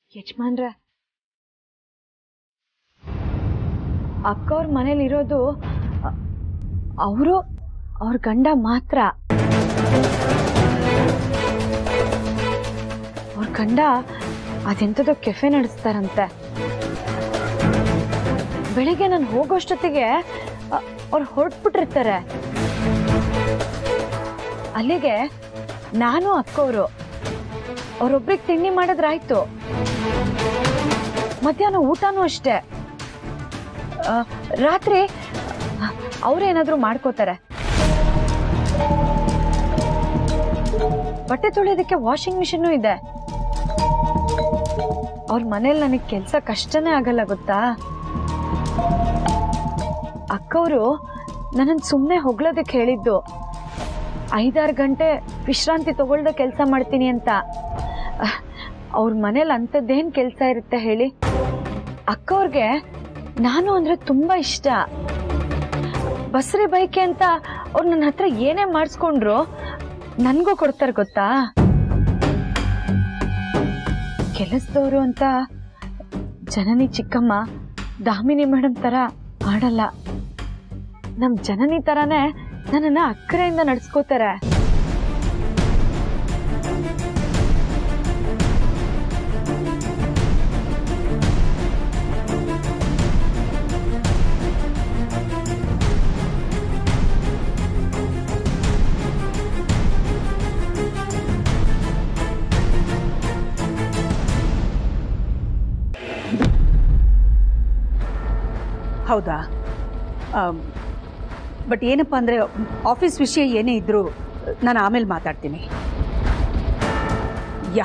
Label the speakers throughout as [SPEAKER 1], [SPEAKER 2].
[SPEAKER 1] ಯಜಮಾನ್ರೆ ಅಕ್ಕ ಅವ್ರ ಮನೇಲಿ ಇರೋದು ಅವರು ಅವ್ರ ಗಂಡ ಮಾತ್ರ ಅವ್ರ ಗಂಡ ಅದೆಂಥದೋ ಕೆಫೆ ನಡೆಸ್ತಾರಂತೆ ಬೆಳಿಗ್ಗೆ ನಾನು ಹೋಗೋಷ್ಟೊತ್ತಿಗೆ ಅವ್ರು ಹೊರಟ್ಬಿಟ್ಟಿರ್ತಾರೆ ಅಲ್ಲಿಗೆ ನಾನು ಅಕ್ಕವರು ಅವ್ರೊಬ್ರಿಗೆ ತಿಂಡಿ ಮಾಡಿದ್ರಾಯ್ತು ಮಧ್ಯಾಹ್ನ ಊಟನೂ ಅಷ್ಟೇ ಆ, ರಾತ್ರಿ ಅವ್ರೇನಾದ್ರೂ ಮಾಡ್ಕೋತಾರೆ ಬಟ್ಟೆ ತೊಳೆಯೋದಕ್ಕೆ ವಾಷಿಂಗ್ ಮಿಷಿನ್ನು ಇದೆ ಅವ್ರ ಮನೇಲಿ ನನಗೆ ಕೆಲಸ ಕಷ್ಟನೇ ಆಗಲ್ಲ ಗೊತ್ತಾ ಅಕ್ಕವರು ನನ್ನನ್ನು ಸುಮ್ಮನೆ ಹೊಗಳೋದಕ್ಕೆ ಹೇಳಿದ್ದು ಐದಾರು ಗಂಟೆ ವಿಶ್ರಾಂತಿ ತಗೊಳ್ದೆ ಕೆಲಸ ಮಾಡ್ತೀನಿ ಅಂತ ಅಹ್, ಅವ್ರ ಮನೇಲಿ ಅಂಥದ್ದೇನು ಕೆಲಸ ಇರುತ್ತೆ ಹೇಳಿ ಅಕ್ಕವ್ರಿಗೆ ನಾನು ಅಂದ್ರೆ ತುಂಬಾ ಇಷ್ಟ ಬಸ್ರಿ ಬೈಕೆ ಅಂತ ಅವ್ರು ನನ್ನ ಹತ್ರ ಏನೇ ಮಾಡಿಸ್ಕೊಂಡ್ರು ನನಗೂ ಕೊಡ್ತಾರೆ ಗೊತ್ತಾ ಕೆಲಸದವರು ಅಂತ ಜನನಿ ಚಿಕ್ಕಮ್ಮ ದಾಮಿನಿ ಮೇಡಮ್ ತರ ಆಡಲ್ಲ ನಮ್ ಜನನಿ ತರಾನೇ ನನ್ನನ್ನ ಅಕ್ಕರೆಯಿಂದ ನಡ್ಸ್ಕೋತಾರೆ
[SPEAKER 2] ಹೌದಾ ಬಟ್ ಏನಪ್ಪ ಅಂದರೆ ಆಫೀಸ್ ವಿಷಯ ಏನೇ ಇದ್ದರೂ ನಾನು ಆಮೇಲೆ ಮಾತಾಡ್ತೀನಿ ಯಾ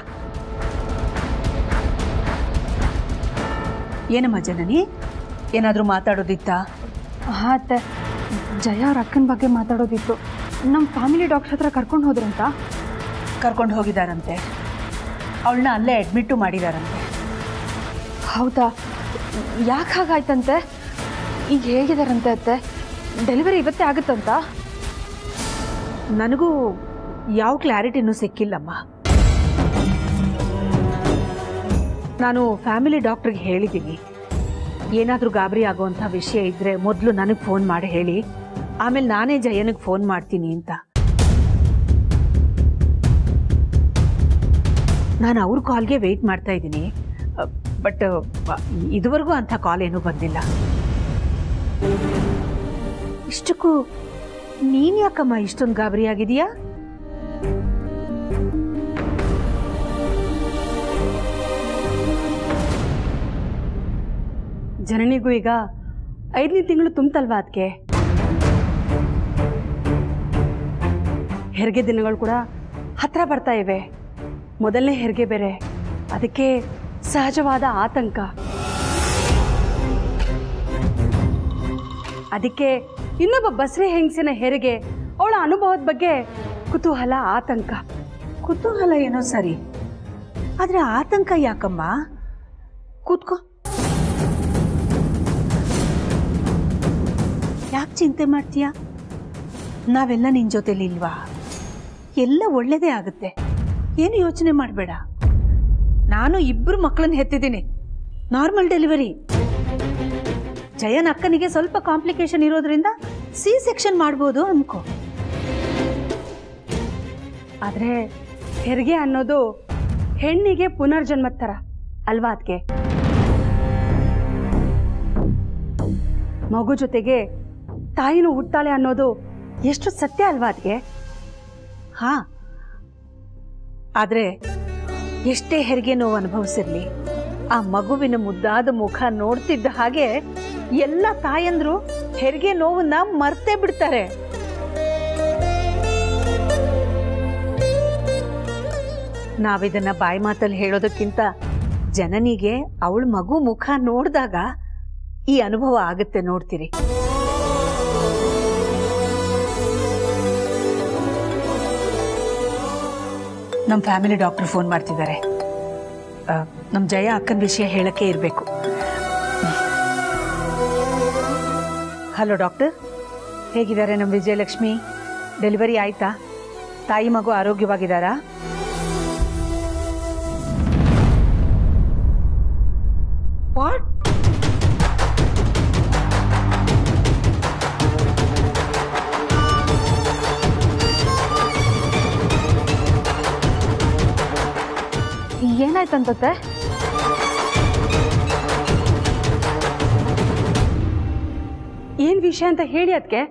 [SPEAKER 2] ಏನಮ್ಮ ಜನನಿ ಏನಾದರೂ ಮಾತಾಡೋದಿತ್ತಾ
[SPEAKER 3] ಹಾಂ ಅತ್ತೆ ಜಯ ಅವ್ರ ಅಕ್ಕನ ಬಗ್ಗೆ ಮಾತಾಡೋದಿತ್ತು ನಮ್ಮ ಫ್ಯಾಮಿಲಿ ಡಾಕ್ಟರ್ ಹತ್ರ ಕರ್ಕೊಂಡು ಹೋದ್ರಂತ
[SPEAKER 2] ಕರ್ಕೊಂಡು ಹೋಗಿದ್ದಾರಂತೆ ಅವಳನ್ನ ಅಲ್ಲೇ ಅಡ್ಮಿಟ್ಟು ಮಾಡಿದಾರಂತೆ
[SPEAKER 3] ಹೌದಾ ಯಾಕೆ ಹಾಗಾಯ್ತಂತೆ ಈಗ ಹೇಗಿದಾರಂತೆ ಅತ್ತೆ ಡೆಲಿವರಿ ಇವತ್ತೇ ಆಗುತ್ತಂತ
[SPEAKER 2] ನನಗೂ ಯಾವ ಕ್ಲಾರಿಟಿನೂ ಸಿಕ್ಕಿಲ್ಲಮ್ಮ ನಾನು ಫ್ಯಾಮಿಲಿ ಡಾಕ್ಟ್ರಿಗೆ ಹೇಳಿದ್ದೀನಿ ಏನಾದರೂ ಗಾಬರಿ ಆಗುವಂಥ ವಿಷಯ ಇದ್ದರೆ ಮೊದಲು ನನಗೆ ಫೋನ್ ಮಾಡಿ ಹೇಳಿ ಆಮೇಲೆ ನಾನೇ ಜಯನಿಗೆ ಫೋನ್ ಮಾಡ್ತೀನಿ ಅಂತ ನಾನು ಅವ್ರ ಕಾಲ್ಗೆ ವೆಯ್ಟ್ ಮಾಡ್ತಾ ಇದ್ದೀನಿ ಬಟ್ ಇದುವರೆಗೂ ಅಂಥ ಕಾಲ್ ಏನೂ ಬಂದಿಲ್ಲ ಇಷ್ಟಕ್ಕೂ ನೀನ್ ಯಾಕಮ್ಮ ಇಷ್ಟೊಂದು ಗಾಬರಿ ಆಗಿದೀಯಾ
[SPEAKER 3] ಜನನಿಗೂ ಈಗ ಐದನೇ ತಿಂಗಳು ತುಂಬ್ತಲ್ವಾ ಅದಕ್ಕೆ ಹೆರಿಗೆ ದಿನಗಳು ಕೂಡ ಹತ್ರ ಬರ್ತಾ ಇವೆ ಮೊದಲನೇ ಹೆರಿಗೆ ಬೇರೆ ಅದಕ್ಕೆ ಸಹಜವಾದ ಆತಂಕ ಅದಕ್ಕೆ ಇನ್ನೊಬ್ಬ ಬಸ್ರಿ ಹೆಂಗಸಿನ ಹೆರಿಗೆ ಅವಳ ಅನುಭವದ ಬಗ್ಗೆ ಕುತೂಹಲ ಆತಂಕ
[SPEAKER 2] ಕುತೂಹಲ ಏನೋ ಸರಿ ಆದ್ರೆ ಆತಂಕ ಯಾಕಮ್ಮ ಕೂತ್ಕೋ ಯಾಕೆ ಚಿಂತೆ ಮಾಡ್ತೀಯ ನಾವೆಲ್ಲ ನಿನ್ ಜೊತೆಲಿ ಇಲ್ವಾ ಎಲ್ಲ ಒಳ್ಳೇದೇ ಆಗುತ್ತೆ ಏನು ಯೋಚನೆ ಮಾಡಬೇಡ ನಾನು ಇಬ್ರು ಮಕ್ಕಳನ್ನ ಹೆತ್ತಿದ್ದೀನಿ ನಾರ್ಮಲ್ ಡೆಲಿವರಿ ಜಯನ್ ಅಕ್ಕನಿಗೆ ಸ್ವಲ್ಪ ಕಾಂಪ್ಲಿಕೇಶನ್ ಇರೋದ್ರಿಂದ ಸಿ ಸೆಕ್ಷನ್ ಮಾಡ್ಬೋದು ಅನ್ಕೋ
[SPEAKER 3] ಆದರೆ ಹೆರಿಗೆ ಅನ್ನೋದು ಹೆಣ್ಣಿಗೆ ಪುನರ್ಜನ್ಮದ ಥರ ಅಲ್ವಾ ಅದಕ್ಕೆ ಮಗು ಜೊತೆಗೆ ತಾಯಿನೂ ಹುಟ್ಟಾಳೆ ಅನ್ನೋದು ಎಷ್ಟು ಸತ್ಯ ಅಲ್ವಾ ಅದಕ್ಕೆ
[SPEAKER 2] ಹಾ ಆದ್ರೆ ಎಷ್ಟೇ ಹೆರಿಗೆ ನೋವು ಅನುಭವಿಸಿರ್ಲಿ ಆ ಮಗುವಿನ ಮುದ್ದಾದ ಮುಖ ನೋಡ್ತಿದ್ದ ಹಾಗೆ ಎಲ್ಲ ತಾಯಂದ್ರು ಹೆರಿಗೆ ನೋವನ್ನ ಮರ್ತೇ ಬಿಡ್ತಾರೆ ನಾವಿದನ್ನ ಬಾಯಿ ಮಾತಲ್ಲಿ ಹೇಳೋದಕ್ಕಿಂತ ಜನನಿಗೆ ಅವಳ ಮಗು ಮುಖ ನೋಡಿದಾಗ ಈ ಅನುಭವ ಆಗುತ್ತೆ ನೋಡ್ತೀರಿ ನಮ್ಮ ಫ್ಯಾಮಿಲಿ ಡಾಕ್ಟರ್ ಫೋನ್ ಮಾಡ್ತಿದ್ದಾರೆ ನಮ್ಮ ಜಯ ಅಕ್ಕನ ವಿಷಯ ಹೇಳಕ್ಕೆ ಇರಬೇಕು ಹಲೋ ಡಾಕ್ಟರ್ ಹೇಗಿದ್ದಾರೆ ನಮ್ಮ ವಿಜಯಲಕ್ಷ್ಮಿ ಡೆಲಿವರಿ ಆಯ್ತಾ ತಾಯಿ ಮಗು ಆರೋಗ್ಯವಾಗಿದ್ದಾರಾ
[SPEAKER 1] ಏನಾಯ್ತಂತತೆ
[SPEAKER 3] ಏನ್ ವಿಷಯ ಅಂತ ಹೇಳಿ ಅದಕ್ಕೆ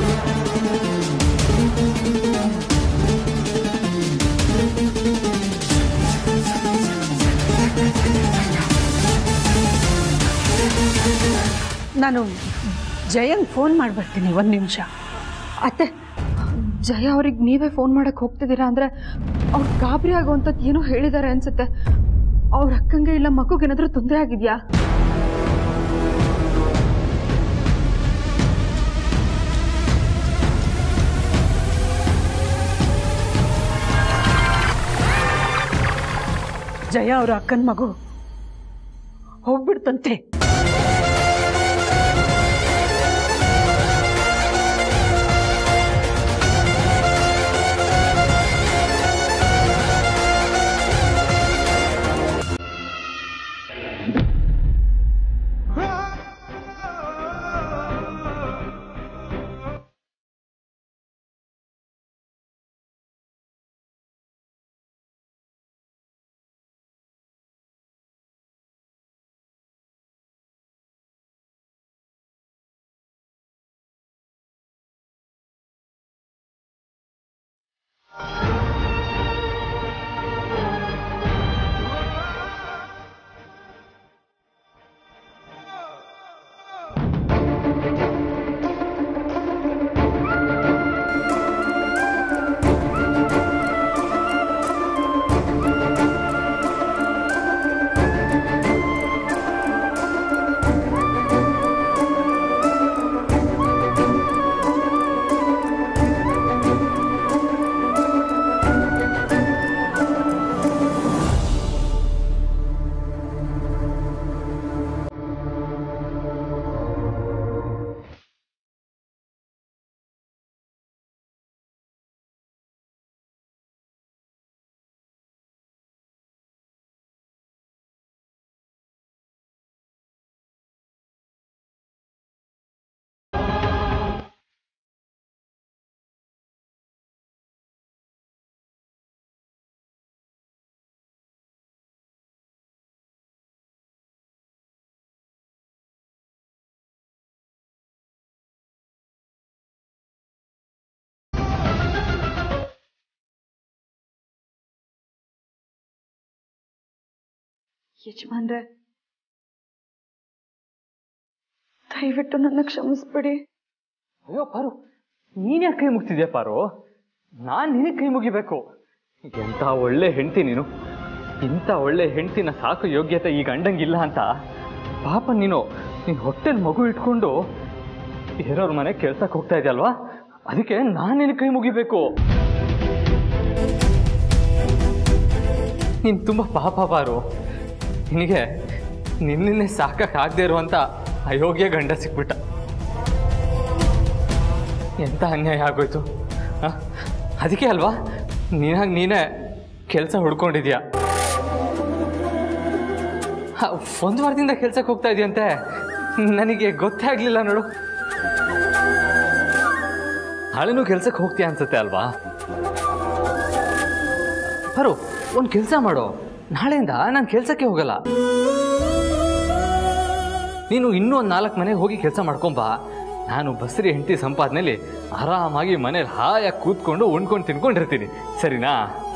[SPEAKER 2] ನಾನು ಜಯಂಗ್ ಫೋನ್ ಮಾಡ್ಬರ್ತೀನಿ ಒಂದು ನಿಮಿಷ
[SPEAKER 1] ಅತ್ತೆ ಜಯ ಅವ್ರಿಗೆ ನೀವೇ ಫೋನ್ ಮಾಡಕ್ ಹೋಗ್ತಿದ್ದೀರಾ ಅಂದ್ರೆ ಅವ್ರು ಗಾಬರಿ ಆಗುವಂಥದ್ದು ಏನೋ ಹೇಳಿದ್ದಾರೆ ಅನ್ಸುತ್ತೆ ಅವ್ರ ಅಕ್ಕಂಗೆ ಇಲ್ಲ ಮಗುಗೇನಾದ್ರೂ ತೊಂದರೆ ಆಗಿದ್ಯಾ
[SPEAKER 2] ಜಯ ಅವ್ರ ಅಕ್ಕನ ಮಗು ಹೋಗ್ಬಿಡ್ತಂತೆ
[SPEAKER 1] ಯಜಮಾನ್ರೆ ದಯವಿಟ್ಟು ನನ್ನ ಕ್ಷಮಿಸ್ಬಿಡಿ
[SPEAKER 4] ಅಯ್ಯೋ ಪಾರು ನೀನ್ ಯಾಕೆ ಕೈ ಮುಗ್ತಿದ್ಯಾ ಪಾರು ನಾನ್ ನಿನಗೆ ಕೈ ಮುಗಿಬೇಕು ಎಂತ ಒಳ್ಳೆ ಹೆಂಡತಿ ನೀನು ಇಂಥ ಒಳ್ಳೆ ಹೆಂಡತಿನ ಸಾಕು ಯೋಗ್ಯತೆ ಈ ಗಂಡಂಗಿಲ್ಲ ಅಂತ ಪಾಪ ನೀನು ನಿನ್ ಹೊಟ್ಟೆಲ್ ಮಗು ಇಟ್ಕೊಂಡು ಬೇರೆಯವ್ರ ಮನೆ ಕೆಲ್ಸಕ್ಕೆ ಹೋಗ್ತಾ ಇದೆಯಲ್ವಾ ಅದಕ್ಕೆ ನಾನ್ ನಿನಗೆ ಕೈ ಮುಗಿಬೇಕು ನೀನ್ ತುಂಬಾ ಪಾಪ ಪಾರು ನಿನಗೆ ನಿನ್ನೆ ಸಾಕಕ್ಕಾಗದೇ ಇರುವಂತ ಅಯೋಗ್ಯ ಗಂಡ ಸಿಕ್ಬಿಟ್ಟ ಎಂತ ಅನ್ಯಾಯ ಆಗೋಯ್ತು ಆ? ಅದಕ್ಕೆ ಅಲ್ವಾ ನೀನಾಗ ನೀನೇ ಕೆಲಸ ಹುಡ್ಕೊಂಡಿದ್ಯಾ ಹ, ಒಂದು ವಾರದಿಂದ ಕೆಲ್ಸಕ್ಕೆ ಹೋಗ್ತಾ ಇದೆಯಂತೆ ನನಗೆ ಗೊತ್ತೇ ಆಗ್ಲಿಲ್ಲ ನೋಡು ನಾಳೆನೂ ಕೆಲ್ಸಕ್ಕೆ ಹೋಗ್ತೀಯ ಅನ್ಸುತ್ತೆ ಅಲ್ವಾ ಬರು ಒಂದು ಕೆಲಸ ಮಾಡು ನಾಳೆಯಿಂದ ನಾನು ಕೆಲ್ಸಕ್ಕೆ ಹೋಗಲ್ಲ ನೀನು ಇನ್ನೂ ಒಂದು ನಾಲ್ಕು ಮನೆಗೆ ಹೋಗಿ ಕೆಲಸ ಮಾಡ್ಕೊಂಬಾ ನಾನು ಬಸ್ರಿ ಹೆಂಡತಿ ಸಂಪಾದನೆಯಲ್ಲಿ ಆರಾಮಾಗಿ ಮನೇಲಿ ಹಾಯಾಗಿ ಕೂತ್ಕೊಂಡು ಉಣ್ಕೊಂಡು ತಿನ್ಕೊಂಡಿರ್ತೀನಿ ಸರಿನಾ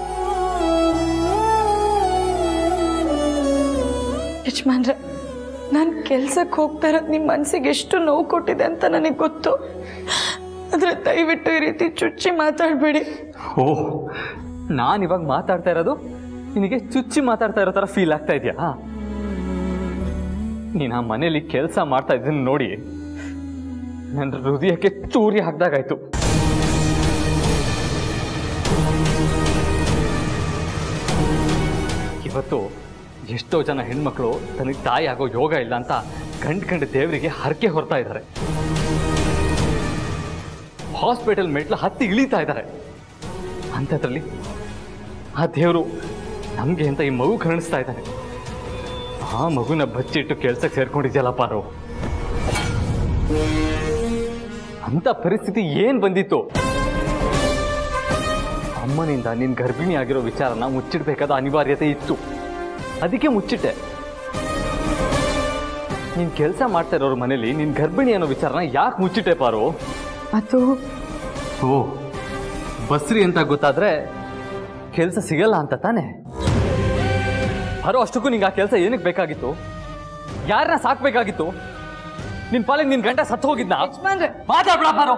[SPEAKER 1] ಯಜಮಾನ್ರೆ ನಾನು ಕೆಲ್ಸಕ್ಕೆ ಹೋಗ್ತಾ ಇರೋದು ನಿಮ್ಮ ಮನಸ್ಸಿಗೆ ಎಷ್ಟು ನೋವು ಕೊಟ್ಟಿದೆ ಅಂತ ನನಗೆ ಗೊತ್ತು ಆದರೆ ದಯವಿಟ್ಟು ಈ ರೀತಿ ಚುಚ್ಚಿ ಮಾತಾಡಬೇಡಿ
[SPEAKER 4] ಓ ನಾನು ಇವಾಗ ಮಾತಾಡ್ತಾ ಇರೋದು ನಿನಗೆ ಚುಚ್ಚಿ ಮಾತಾಡ್ತಾ ಇರೋ ಥರ ಫೀಲ್ ಆಗ್ತಾ ಇದೆಯಾ ನೀನು ಆ ಮನೇಲಿ ಕೆಲಸ ಮಾಡ್ತಾ ಇದ್ದನ್ನು ನೋಡಿ ನನ್ನ ಹೃದಯಕ್ಕೆ ಚೂರಿ ಹಾಕ್ದಾಗಾಯ್ತು ಇವತ್ತು ಎಷ್ಟೋ ಜನ ಹೆಣ್ಮಕ್ಳು ತನಗೆ ತಾಯಿ ಆಗೋ ಯೋಗ ಇಲ್ಲ ಅಂತ ಗಂಡ್ ಗಂಡ ದೇವರಿಗೆ ಹರಕೆ ಹೊರ್ತಾ ಇದ್ದಾರೆ ಹಾಸ್ಪಿಟಲ್ ಮೆಟ್ಲು ಹತ್ತಿ ಇಳಿತಾ ಇದ್ದಾರೆ ಅಂಥದ್ರಲ್ಲಿ ಆ ದೇವರು ನಮಗೆ ಅಂತ ಈ ಮಗು ಕರುಣಿಸ್ತಾ ಇದ್ದಾನೆ ಆ ಮಗುನ ಬಚ್ಚಿಟ್ಟು ಕೆಲ್ಸಕ್ಕೆ ಸೇರ್ಕೊಂಡಿದ್ಯಲ್ಲ ಪಾರು ಅಂತ ಪರಿಸ್ಥಿತಿ ಏನ್ ಬಂದಿತ್ತು ಅಮ್ಮನಿಂದ ನಿನ್ ಗರ್ಭಿಣಿ ಆಗಿರೋ ವಿಚಾರನ ಮುಚ್ಚಿಡ್ಬೇಕಾದ ಅನಿವಾರ್ಯತೆ ಇತ್ತು ಅದಕ್ಕೆ ಮುಚ್ಚಿಟ್ಟೆ ನೀನ್ ಕೆಲಸ ಮಾಡ್ತಾ ಇರೋರ ಮನೇಲಿ ನಿನ್ ಗರ್ಭಿಣಿ ಅನ್ನೋ ವಿಚಾರನ ಯಾಕೆ ಮುಚ್ಚಿಟ್ಟೆ ಪಾರು
[SPEAKER 1] ಅದು
[SPEAKER 4] ಓ ಬಸ್ರಿ ಅಂತ ಗೊತ್ತಾದ್ರೆ ಕೆಲಸ ಸಿಗಲ್ಲ ಅಂತ ತಾನೆ ಬರೋ ಅಷ್ಟಕ್ಕೂ ನಿಂಗೆ ಆ ಕೆಲಸ ಏನಕ್ಕೆ ಬೇಕಾಗಿತ್ತು ಯಾರನ್ನ ಸಾಕ್ಬೇಕಾಗಿತ್ತು ನಿನ್ ಪಾಲಿಗೆ ನಿನ್ ಗಂಟ ಸತ್ತು ಹೋಗಿದ್ನ ಮಾತಾಡ್ಬಿಡ ಬಾರೋ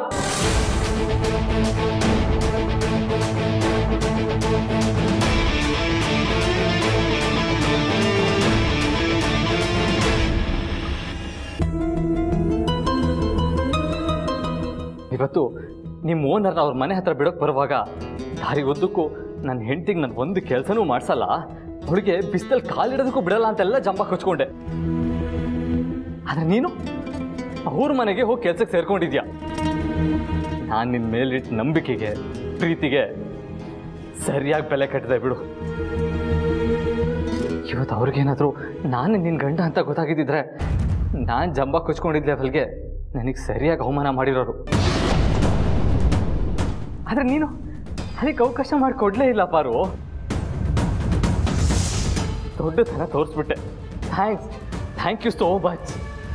[SPEAKER 4] ಇವತ್ತು ನಿಮ್ಮ ಓನರ್ನ ಅವ್ರ ಮನೆ ಹತ್ರ ಬಿಡೋಕ್ ಬರುವಾಗ ದಾರಿ ಉದ್ದಕ್ಕೂ ನನ್ನ ಹೆಂಡತಿಗೆ ನಾನು ಒಂದು ಕೆಲಸನೂ ಮಾಡ್ಸಲ್ಲ ಅವಳಿಗೆ ಬಿಸಿಲಲ್ಲಿ ಕಾಲಿಡೋದಕ್ಕೂ ಬಿಡಲ್ಲ ಅಂತೆಲ್ಲ ಜಂಬ ಕೊಚ್ಕೊಂಡೆ ಆದ್ರೆ ನೀನು ಅವ್ರ ಮನೆಗೆ ಹೋಗಿ ಕೆಲ್ಸಕ್ಕೆ ಸೇರ್ಕೊಂಡಿದ್ಯಾ ನಾನು ನಿನ್ನ ಮೇಲಿಟ್ಟು ನಂಬಿಕೆಗೆ ಪ್ರೀತಿಗೆ ಸರಿಯಾಗಿ ಬೆಲೆ ಕಟ್ಟಿದೆ ಬಿಡು ಇವತ್ತು ಅವ್ರಿಗೇನಾದರೂ ನಾನು ನಿನ್ನ ಗಂಡ ಅಂತ ಗೊತ್ತಾಗಿದ್ದಿದ್ರೆ ನಾನು ಜಂಬ ಕೊಚ್ಕೊಂಡಿದ್ದ ಲೆವೆಲ್ಗೆ ನನಗೆ ಸರಿಯಾಗಿ ಅವಮಾನ ಮಾಡಿರೋರು ಆದ್ರೆ ನೀನು ಅದಕ್ಕೆ ಅವಕಾಶ ಮಾಡಿಕೊಡ್ಲೇ ಇಲ್ಲ ಪಾರು ದೊಡ್ಡ ಥರ ತೋರಿಸ್ಬಿಟ್ಟೆ thanks thank you so much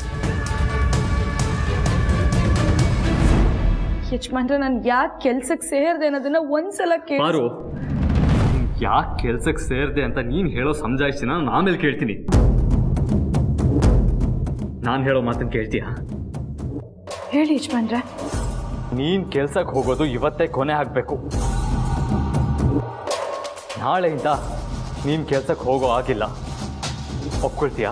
[SPEAKER 3] ಯಜಮಾನ್ರೆ ನಾನು ಯಾಕೆ ಕೆಲ್ಸಕ್ಕೆ ಸೇರಿದೆ ಅನ್ನೋದನ್ನ ಒಂದ್ಸಲ ಕೇಳಿ
[SPEAKER 4] ಪಾರು ಯಾಕೆ ಕೆಲ್ಸಕ್ಕೆ ಸೇರಿದೆ ಅಂತ ನೀನು ಹೇಳೋ ಸಮಜಾಯಿಸಿನ ನಾನು ಆಮೇಲೆ ಕೇಳ್ತೀನಿ ನಾನು ಹೇಳೋ ಮಾತನ್ನು ಕೇಳ್ತೀಯಾ
[SPEAKER 3] ಹೇಳಿ ಯಜಮಾನ್ರೆ
[SPEAKER 4] ನೀನ್ ಕೆಲ್ಸಕ್ಕೆ ಹೋಗೋದು ಇವತ್ತೇ ಕೊನೆ ಆಗ್ಬೇಕು ನಾಳೆಯಿಂದ ನೀನ್ ಕೆಲ್ಸಕ್ಕೆ ಹೋಗೋ ಆಗಿಲ್ಲ ಒಪ್ಕೊಳ್ತೀಯಾ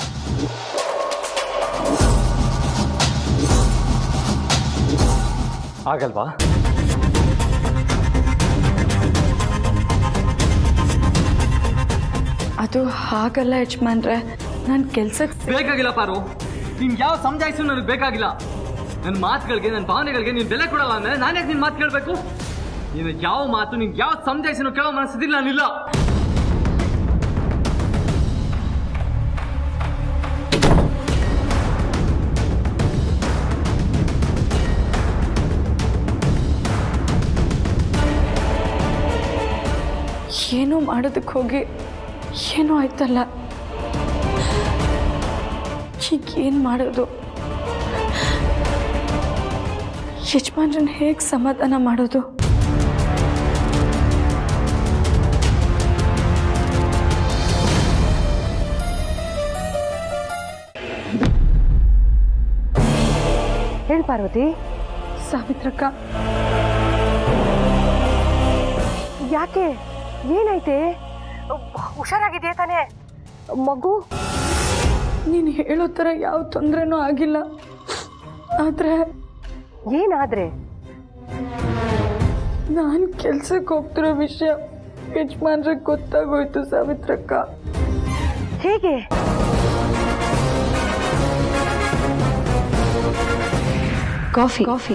[SPEAKER 4] ಆಗಲ್ವಾ
[SPEAKER 3] ಅದು ಹಾಗಲ್ಲ ಯಜಮಾನ್ರೆ ನಾನು ಕೆಲ್ಸಕ್ಕೆ
[SPEAKER 4] ಬೇಕಾಗಿಲ್ಲ ಪಾರು ನಿನ್ ಯಾವ ಸಮಜಾಯಿಸು ನನಗೆ ಬೇಕಾಗಿಲ್ಲ ನನ್ನ ಮಾತುಗಳಿಗೆ ನನ್ನ ಭಾವನೆಗಳಿಗೆ ನೀನು ಬೆಲೆ ಕೊಡಲ್ಲ ಅಂದ್ರೆ ನಾನು ಯಾಕೆ ನಿನ್ನ ಮಾತು ಕೇಳಬೇಕು ನೀನು ಯಾವ ಮಾತು ನಿನ್ಗೆ ಯಾವ ಸಮಜಾಯಿಸನು ಕೇಳೋ ಮನಸ್ಸಿದಿಲ್ಲ ನಾನಿಲ್ಲ
[SPEAKER 3] ಏನೋ ಮಾಡೋದಕ್ಕೆ ಹೋಗಿ ಏನೋ ಆಯ್ತಲ್ಲ ಈಗ ಏನು ಮಾಡೋದು ಯಜಮಾನ್ರನ್ನ ಹೇಗೆ ಸಮಾಧಾನ ಮಾಡೋದು
[SPEAKER 5] ಹೇಳಿ ಪಾರ್ವತಿ
[SPEAKER 3] ಸಾವಿತ್ರಕ್ಕ
[SPEAKER 5] ಯಾಕೆ ಏನೈತೆ ಹುಷಾರಾಗಿದೆಯಾ ತಾನೇ ಮಗು
[SPEAKER 3] ನೀನು ಹೇಳೋ ಥರ ಯಾವ ತೊಂದರೆನೂ ಆಗಿಲ್ಲ ಆದರೆ
[SPEAKER 5] ಏನಾದ್ರೆ
[SPEAKER 3] ನಾನು ಕೆಲ್ಸಕ್ಕೆ ಹೋಗ್ತಿರೋ ವಿಷಯ ಯಜಮಾನ್ರಿಗೆ ಗೊತ್ತಾಗೋಯ್ತು ಸಾವಿತ್ರಕ್ಕ
[SPEAKER 5] ಹೇಗೆ
[SPEAKER 1] ಕಾಫಿ ಕಾಫಿ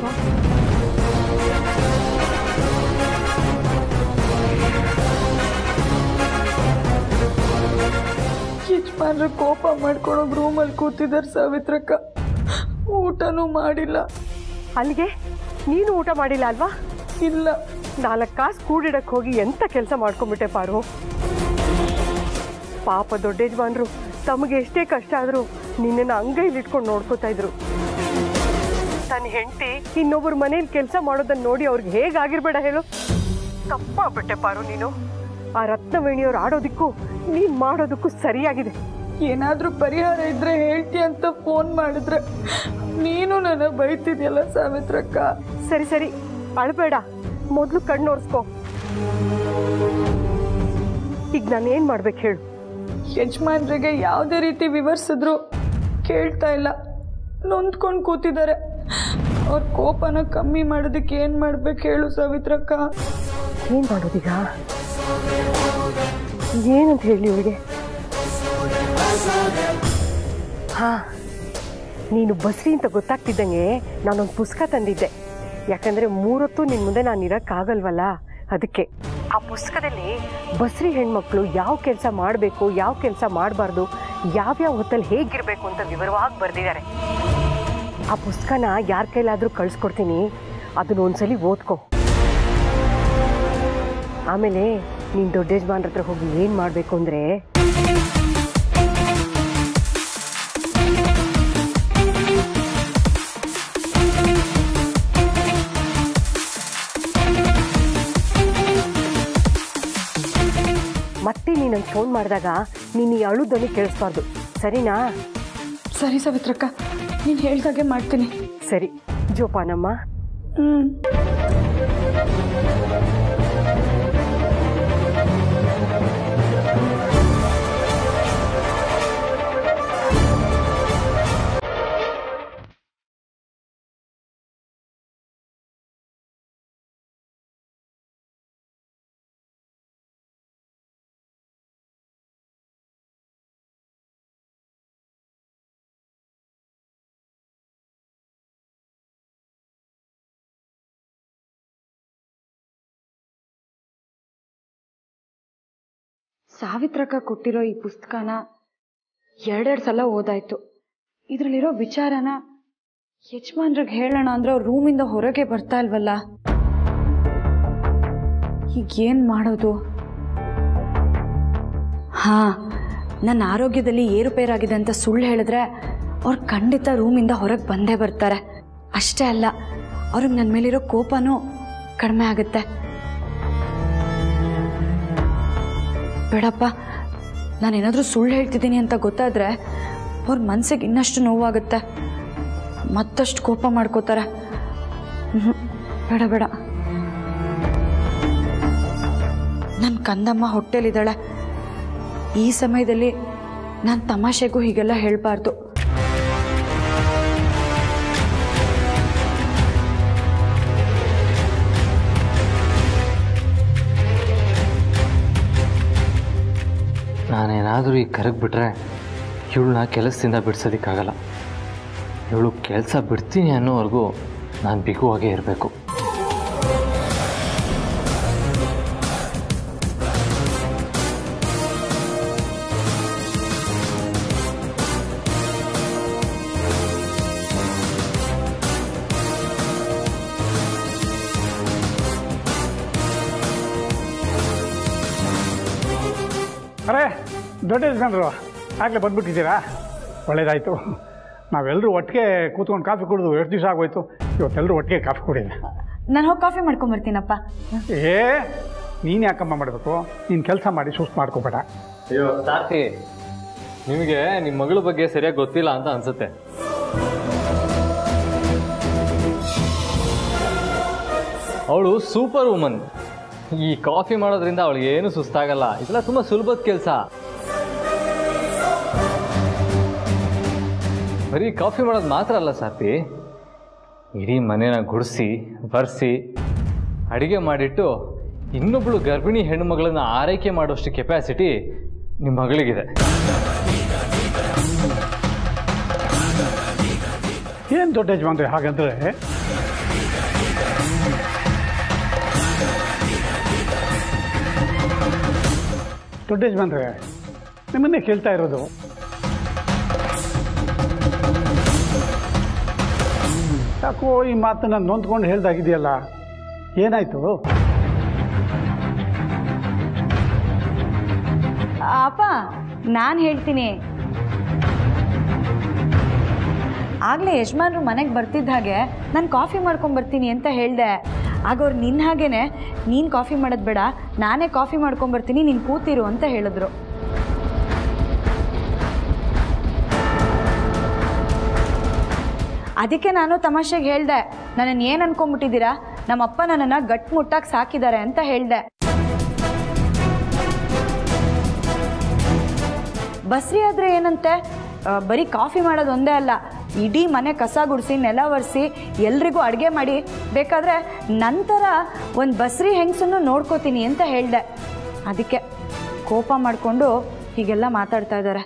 [SPEAKER 3] ಯಜಮಾನ್ರ ಕೋಪ ಮಾಡ್ಕೊಂಡೋಗಿ ರೂಮಲ್ಲಿ ಕೂತಿದ್ದಾರೆ ಸಾವಿತ್ರಕ್ಕ ಊಟನೂ ಮಾಡಿಲ್ಲ
[SPEAKER 5] ಅಲ್ಲಿಗೆ ನೀನು ಊಟ ಮಾಡಿಲ್ಲ ಅಲ್ವಾ
[SPEAKER 3] ಇಲ್ಲ
[SPEAKER 5] ನಾಲ್ಕು ಕಾಸು ಕೂಡಿಡಕ್ಕೆ ಹೋಗಿ ಎಂತ ಕೆಲಸ ಮಾಡ್ಕೊಂಡ್ಬಿಟ್ಟೆ ಪಾರು ಪಾಪ ದೊಡ್ಡ ಯಜಮಾನ್ರು ತಮಗೆ ಎಷ್ಟೇ ಕಷ್ಟ ಆದರೂ ನಿನ್ನನ್ನು ಅಂಗೈಲಿ ಇಟ್ಕೊಂಡು ನೋಡ್ಕೋತಾ ಇದ್ರು ತನ್ನ ಹೆಂಡತಿ ಇನ್ನೊಬ್ಬರ ಮನೇಲಿ ಕೆಲಸ ಮಾಡೋದನ್ನ ನೋಡಿ ಅವ್ರಿಗೆ ಹೇಗಾಗಿರ್ಬೇಡ ಹೇಳು ತಪ್ಪಾಗ್ಬಿಟ್ಟೆ ಪಾರು ನೀನು ಆ ರತ್ನವೇಣಿಯವ್ರು ಆಡೋದಕ್ಕೂ ನೀನು ಮಾಡೋದಕ್ಕೂ ಸರಿಯಾಗಿದೆ
[SPEAKER 3] ಏನಾದ್ರೂ ಪರಿಹಾರ ಇದ್ರೆ ಹೇಳ್ತಿ ಅಂತ ಫೋನ್ ಮಾಡಿದ್ರೆ ನೀನು ನನ್ನ ಬೈತಿದ್ಯಲ್ಲ ಸಾವಿತ್ರಕ್ಕ
[SPEAKER 5] ಸರಿ ಸರಿ ಅಳಬೇಡ ಮೊದಲು ಕಣ್ಣು ಒರೆಸ್ಕೋ ಈಗ ನಾನು ಏನು ಮಾಡ್ಬೇಕು ಹೇಳು
[SPEAKER 3] ಯಜಮಾನ್ರಿಗೆ ಯಾವುದೇ ರೀತಿ ವಿವರಿಸಿದ್ರು ಕೇಳ್ತಾ ಇಲ್ಲ ನೊಂದ್ಕೊಂಡು ಕೂತಿದ್ದಾರೆ ಅವ್ರ ಕೋಪನ ಕಮ್ಮಿ ಮಾಡೋದಕ್ಕೆ ಏನು ಮಾಡ್ಬೇಕು ಹೇಳು ಸಾವಿತ್ರಕ್ಕ
[SPEAKER 5] ಏನು ಮಾಡೋದೀಗ ಏನಂತ ಹೇಳಿ ಇವಳಿಗೆ ಹಾ ನೀನು ಬಸ್ರಿ ಅಂತ ಗೊತ್ತಾಗ್ತಿದ್ದಂಗೆ ನಾನೊಂದು ಪುಸ್ತಕ ತಂದಿದ್ದೆ ಯಾಕಂದ್ರೆ ಮೂರೊತ್ತು ನಿನ್ನ ಮುಂದೆ ನಾನು ಇರೋಕ್ಕಾಗಲ್ವಲ್ಲ ಅದಕ್ಕೆ ಆ ಪುಸ್ತಕದಲ್ಲಿ ಬಸ್ರಿ ಹೆಣ್ಮಕ್ಳು ಯಾವ ಕೆಲಸ ಮಾಡಬೇಕು ಯಾವ ಕೆಲಸ ಮಾಡಬಾರ್ದು ಯಾವ್ಯಾವ ಹೊತ್ತಲ್ಲಿ ಹೇಗಿರಬೇಕು ಅಂತ ವಿವರವಾಗಿ ಬರೆದಿದ್ದಾರೆ ಆ ಪುಸ್ತಕನ ಯಾರ ಕೈಲಾದರೂ ಕಳಿಸ್ಕೊಡ್ತೀನಿ ಅದನ್ನ ಒಂದ್ಸಲಿ ಓದ್ಕೊ ಆಮೇಲೆ ನೀನು ದೊಡ್ಡ ಯಜಮಾನ್ರ ಹತ್ರ ಹೋಗಿ ಏನು ಮಾಡಬೇಕು ಅಂದರೆ ಮತ್ತೆ ನೀನು ಫೋನ್ ಮಾಡಿದಾಗ ನೀನು ಈ ಅಳು ಧ್ವನಿ ಕೇಳಿಸ್ಬಾರ್ದು ಸರಿನಾ
[SPEAKER 3] ಸರಿ ಸಾವಿತ್ರಕ್ಕ ನೀನು ಹೇಳ್ದಾಗೆ ಮಾಡ್ತೀನಿ
[SPEAKER 5] ಸರಿ ಜೋಪಾನಮ್ಮ
[SPEAKER 3] ಹ್ಞೂ ಸಾವಿತ್ರಕ್ಕ ಕೊಟ್ಟಿರೋ ಈ ಪುಸ್ತಕನ ಎರಡೆರಡು ಸಲ ಓದಾಯ್ತು ಇದರಲ್ಲಿರೋ ವಿಚಾರನ ಯಜಮಾನ್ರಿಗೆ ಹೇಳೋಣ ಅಂದ್ರೆ ಅವ್ರ ರೂಮಿಂದ ಹೊರಗೆ ಬರ್ತಾ ಇಲ್ವಲ್ಲ ಈಗ ಏನು ಮಾಡೋದು ಹಾ ನನ್ನ ಆರೋಗ್ಯದಲ್ಲಿ ಏರುಪೇರಾಗಿದೆ ಅಂತ ಸುಳ್ಳು ಹೇಳಿದ್ರೆ ಅವ್ರು ಖಂಡಿತ ರೂಮಿಂದ ಹೊರಗೆ ಬಂದೇ ಬರ್ತಾರೆ ಅಷ್ಟೇ ಅಲ್ಲ ಅವ್ರಿಗೆ ನನ್ನ ಮೇಲಿರೋ ಕೋಪನೂ ಕಡಿಮೆ ಆಗುತ್ತೆ ಬೇಡಪ್ಪ ನಾನೇನಾದರೂ ಸುಳ್ಳು ಹೇಳ್ತಿದ್ದೀನಿ ಅಂತ ಗೊತ್ತಾದರೆ ಅವ್ರ ಮನಸ್ಸಿಗೆ ಇನ್ನಷ್ಟು ನೋವಾಗುತ್ತೆ ಮತ್ತಷ್ಟು ಕೋಪ ಮಾಡ್ಕೋತಾರೆ ಹ್ಞೂ ಬೇಡ ಬೇಡ ನನ್ನ ಕಂದಮ್ಮ ಹೊಟ್ಟೆಲಿದ್ದಾಳೆ ಈ ಸಮಯದಲ್ಲಿ ನಾನು ತಮಾಷೆಗೂ ಹೀಗೆಲ್ಲ ಹೇಳಬಾರ್ದು
[SPEAKER 4] ನಾನೇನಾದರೂ ಈಗ ಕರಗ್ಬಿಟ್ರೆ ಇವಳನ್ನ ಕೆಲಸದಿಂದ ಬಿಡ್ಸೋದಕ್ಕಾಗಲ್ಲ ಇವಳು ಕೆಲಸ ಬಿಡ್ತೀನಿ ಅನ್ನೋವರೆಗೂ ನಾನು ಬಿಗುವಾಗೇ ಇರಬೇಕು
[SPEAKER 6] ಅರೆ ದೊಡ್ಡ ಯಜಮಾನ್ರು ಆಗಲೇ ಬಂದ್ಬಿಟ್ಟಿದ್ದೀರಾ ಒಳ್ಳೇದಾಯಿತು ನಾವೆಲ್ಲರೂ ಒಟ್ಟಿಗೆ ಕೂತ್ಕೊಂಡು ಕಾಫಿ ಕುಡಿದು ಎಷ್ಟು ದಿವಸ ಆಗೋಯ್ತು ಇವತ್ತೆಲ್ಲರೂ ಒಟ್ಟಿಗೆ ಕಾಫಿ ಕುಡಿದೆ
[SPEAKER 3] ನಾನು ಹೋಗಿ ಕಾಫಿ ಮಾಡ್ಕೊಂಬರ್ತೀನಪ್ಪ
[SPEAKER 6] ಏ ನೀನು ಯಾಕಮ್ಮ ಮಾಡಬೇಕು ನೀನು ಕೆಲಸ ಮಾಡಿ ಸುಸ್ತು ಮಾಡ್ಕೋಬೇಡ
[SPEAKER 4] ಅಯ್ಯೋ ಸಾರ್ಥಿ ನಿಮಗೆ ನಿಮ್ಮ ಮಗಳ ಬಗ್ಗೆ ಸರಿಯಾಗಿ ಗೊತ್ತಿಲ್ಲ ಅಂತ ಅನ್ಸುತ್ತೆ ಅವಳು ಸೂಪರ್ ವುಮನ್ ಈ ಕಾಫಿ ಮಾಡೋದ್ರಿಂದ ಅವಳಿಗೆ ಏನು ಸುಸ್ತಾಗಲ್ಲ ಇದೆಲ್ಲ ತುಂಬಾ ಸುಲಭದ ಕೆಲಸ ಬರೀ ಕಾಫಿ ಮಾಡೋದು ಮಾತ್ರ ಅಲ್ಲ ಸಾರ್ಥಿ ಇಡೀ ಮನೇನ ಗುಡಿಸಿ ಬರ್ಸಿ ಅಡಿಗೆ ಮಾಡಿಟ್ಟು ಇನ್ನೊಬ್ಳು ಗರ್ಭಿಣಿ ಹೆಣ್ಣುಮಗಳನ್ನ ಆರೈಕೆ ಮಾಡೋಷ್ಟು ಕೆಪಾಸಿಟಿ ನಿಮ್ಮ ಮಗಳಿಗಿದೆ
[SPEAKER 6] ಏನು ದೊಡ್ಡ ಯಜಮಾನ್ರೆ ಹಾಗಂದ್ರೆ ದೊಡ್ಡ ಯಜಮಾನ್ರೆ ನಿಮ್ಮನ್ನೇ ಕೇಳ್ತಾ ಇರೋದು ಯಾಕೋ ಈ ಮಾತನ್ನ ನೊಂದ್ಕೊಂಡು ಹೇಳ್ದಾಗಿದೆಯಲ್ಲ ಏನಾಯ್ತು
[SPEAKER 3] ಅಪ್ಪ ನಾನು ಹೇಳ್ತೀನಿ ಆಗಲೇ ಯಜಮಾನ್ರು ಮನೆಗೆ ಬರ್ತಿದ್ದ ಹಾಗೆ ನಾನು ಕಾಫಿ ಮಾಡ್ಕೊಂಬರ್ತೀನಿ ಅಂತ ಹೇಳಿದೆ ಆಗ ಅವ್ರು ನಿನ್ನ ಹಾಗೇನೆ ನೀನು ಕಾಫಿ ಮಾಡೋದು ಬೇಡ ನಾನೇ ಕಾಫಿ ಮಾಡ್ಕೊಂಬರ್ತೀನಿ ನೀನು ಕೂತಿರು ಅಂತ ಹೇಳಿದ್ರು ಅದಕ್ಕೆ ನಾನು ತಮಾಷೆಗೆ ಹೇಳ್ದೆ ನನ್ನನ್ನು ಏನು ಅನ್ಕೊಂಬಿಟ್ಟಿದ್ದೀರಾ ನಮ್ಮಪ್ಪ ನನ್ನನ್ನು ಗಟ್ಮುಟ್ಟಾಗಿ ಸಾಕಿದ್ದಾರೆ ಅಂತ ಹೇಳ್ದೆ ಬಸ್ರಿ ಆದರೆ ಏನಂತೆ ಆ, ಬರೀ ಕಾಫಿ ಮಾಡೋದು ಒಂದೇ ಅಲ್ಲ ಇಡೀ ಮನೆ ಕಸ ಗುಡಿಸಿ ನೆಲ ಒರೆಸಿ ಎಲ್ರಿಗೂ ಅಡುಗೆ ಮಾಡಿ ಬೇಕಾದರೆ ನಂತರ ಒಂದು ಬಸ್ರಿ ಹೆಂಗಸನ್ನು ನೋಡ್ಕೋತೀನಿ ಅಂತ ಹೇಳ್ದೆ ಅದಕ್ಕೆ ಕೋಪ ಮಾಡಿಕೊಂಡು ಹೀಗೆಲ್ಲ ಮಾತಾಡ್ತಾ ಇದ್ದಾರೆ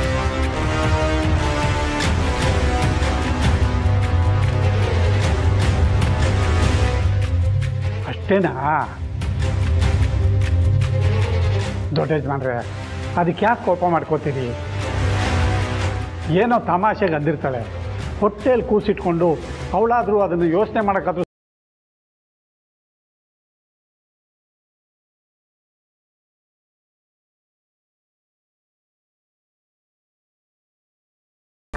[SPEAKER 6] ಅಷ್ಟೇನಾ ದೊಡ್ಡ ಯಜಮಾನ್ರೆ ಅದಕ್ಕೆ ಯಾಕೆ ಕೋಪ ಮಾಡ್ಕೋತೀರಿ ಏನೋ ತಮಾಷೆಗೆ ಅಂದಿರ್ತಾಳೆ ಹೊಟ್ಟೆಯಲ್ಲಿ ಕೂಸಿಟ್ಕೊಂಡು ಅವಳಾದರೂ ಅದನ್ನು ಯೋಚನೆ ಮಾಡೋಕ್ಕಾದ್ರೂ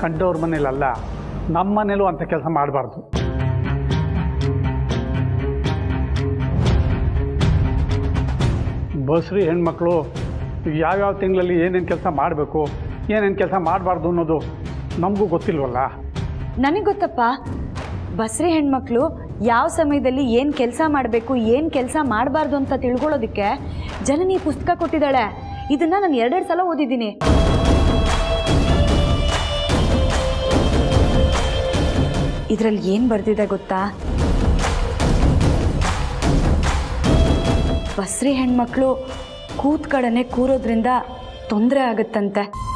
[SPEAKER 6] ಕಂಡವ್ರ ಮನೇಲಲ್ಲ ನಮ್ಮ ಮನೇಲೂ ಅಂಥ ಕೆಲಸ ಮಾಡಬಾರ್ದು ಬಸ್ರಿ ಹೆಣ್ಮಕ್ಳು ಯಾವ್ಯಾವ ತಿಂಗಳಲ್ಲಿ ಏನೇನು ಕೆಲಸ ಮಾಡಬೇಕು ಏನೇನು ಕೆಲಸ ಮಾಡಬಾರ್ದು ಅನ್ನೋದು ನಮಗೂ ಗೊತ್ತಿಲ್ವಲ್ಲ
[SPEAKER 3] ನನಗೆ ಗೊತ್ತಪ್ಪ ಬಸ್ರಿ ಹೆಣ್ಮಕ್ಳು ಯಾವ ಸಮಯದಲ್ಲಿ ಏನು ಕೆಲಸ ಮಾಡಬೇಕು ಏನು ಕೆಲಸ ಮಾಡಬಾರ್ದು ಅಂತ ತಿಳ್ಕೊಳ್ಳೋದಕ್ಕೆ ಜನನಿ ಪುಸ್ತಕ ಕೊಟ್ಟಿದ್ದಾಳೆ ಇದನ್ನ ನಾನು ಎರಡೆರಡು ಸಲ ಓದಿದ್ದೀನಿ ಇದರಲ್ಲಿ ಏನು ಬರ್ದಿದೆ ಗೊತ್ತಾ ಬಸ್ರಿ ಹೆಣ್ಮಕ್ಳು ಕೂತ್ ಕಡೆನೆ ಕೂರೋದ್ರಿಂದ ತೊಂದರೆ ಆಗುತ್ತಂತೆ